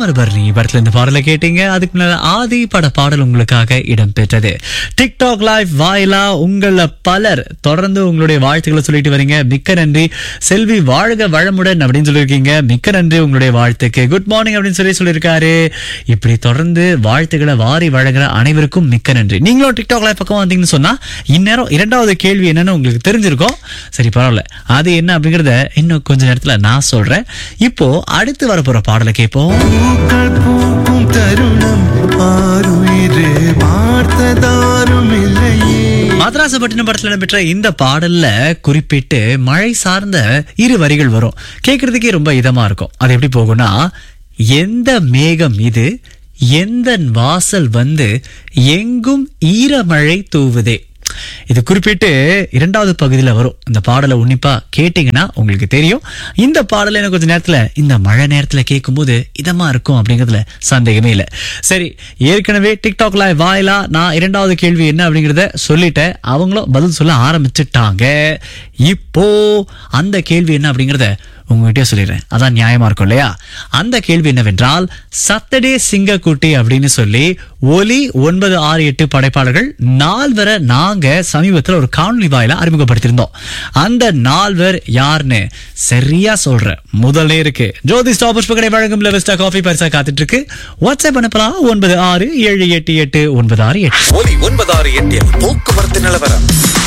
தாமிரபரணி படத்துல இந்த பாடலை கேட்டீங்க அதுக்கு முன்னால ஆதி பட பாடல் உங்களுக்காக இடம்பெற்றது டிக்டாக் லைவ் வாயிலா உங்கள பலர் தொடர்ந்து உங்களுடைய வாழ்த்துக்களை சொல்லிட்டு வரீங்க மிக்க நன்றி செல்வி வாழ்க வளமுடன் அப்படின்னு சொல்லியிருக்கீங்க மிக்க நன்றி உங்களுடைய வாழ்த்துக்கு குட் மார்னிங் அப்படின்னு சொல்லி சொல்லியிருக்காரு இப்படி தொடர்ந்து வாழ்த்துக்களை வாரி வழங்குற அனைவருக்கும் மிக்க நன்றி நீங்களும் டிக்டாக் லைவ் பக்கம் வந்தீங்கன்னு சொன்னா இந்நேரம் இரண்டாவது கேள்வி என்னன்னு உங்களுக்கு தெரிஞ்சிருக்கும் சரி பரவாயில்ல அது என்ன அப்படிங்கறத இன்னும் கொஞ்ச நேரத்துல நான் சொல்றேன் இப்போ அடுத்து வரப்போற பாடலை கேட்போம் பூக்கள் பூக்கும் தருணம் ஆறுயிரே பார்த்ததாரும் இல்லையே மதராசப்பட்டினம் படத்துல இடம்பெற்ற இந்த பாடல்ல குறிப்பிட்டு மழை சார்ந்த இரு வரிகள் வரும் கேட்கறதுக்கே ரொம்ப இதமா இருக்கும் அது எப்படி போகும்னா எந்த மேகம் இது எந்த வாசல் வந்து எங்கும் ஈரமழை தூவுதே இது குறிப்பிட்டு இரண்டாவது பகுதியில வரும் இந்த பாடலை உன்னிப்பா கேட்டீங்கன்னா உங்களுக்கு தெரியும் இந்த பாடலை எனக்கு கொஞ்ச நேரத்துல இந்த மழை நேரத்துல கேட்கும்போது இதமா இருக்கும் அப்படிங்கிறதுல சந்தேகமே இல்லை சரி ஏற்கனவே டிக்டாக்ல வாயிலா நான் இரண்டாவது கேள்வி என்ன அப்படிங்கறத சொல்லிட்டேன் அவங்களும் பதில் சொல்ல ஆரம்பிச்சுட்டாங்க இப்போ அந்த கேள்வி என்ன அப்படிங்கறத உங்ககிட்ட சொல்லிடுறேன் அதான் நியாயமா இருக்கும் இல்லையா அந்த கேள்வி என்னவென்றால் சத்தடே சிங்கக்குட்டி அப்படின்னு சொல்லி ஒலி ஒன்பது ஆறு எட்டு படைப்பாளர்கள் நால்வரை நாங்க சமீபத்துல ஒரு காணொலி வாயில அறிமுகப்படுத்தியிருந்தோம் அந்த நால்வர் யாருன்னு சரியா சொல்ற முதல்ல இருக்கு ஜோதி ஸ்டாப் புஷ்பகடை வழங்கும் லெவஸ்டா காஃபி பரிசா காத்துட்டு இருக்கு வாட்ஸ்அப் அனுப்பலாம் ஒன்பது ஆறு ஏழு எட்டு எட்டு ஒன்பது ஆறு எட்டு ஒலி ஒன்பதாறு எட்டில் போக்குவரத்து நிலவரம்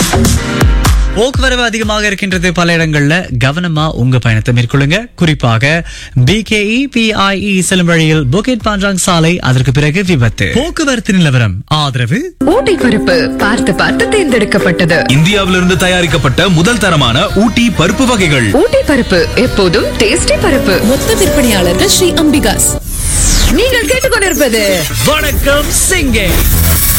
போக்குவரவு அதிகமாக இருக்கின்றது பல இடங்கள்ல கவனமா உங்க பயணத்தை மேற்கொள்ளுங்க குறிப்பாக பிகேஇ பிஐஇ செல்லும் வழியில் புகேட் பாஞ்சாங் சாலை அதற்கு பிறகு விபத்து போக்குவரத்து நிலவரம் ஆதரவு ஊட்டி பருப்பு பார்த்து பார்த்து தேர்ந்தெடுக்கப்பட்டது இந்தியாவிலிருந்து தயாரிக்கப்பட்ட முதல் தரமான ஊட்டி பருப்பு வகைகள் ஊட்டி பருப்பு எப்போதும் டேஸ்டி பருப்பு மொத்த விற்பனையாளர்கள் ஸ்ரீ அம்பிகாஸ் நீங்கள் கேட்டுக்கொண்டிருப்பது வணக்கம் சிங்கே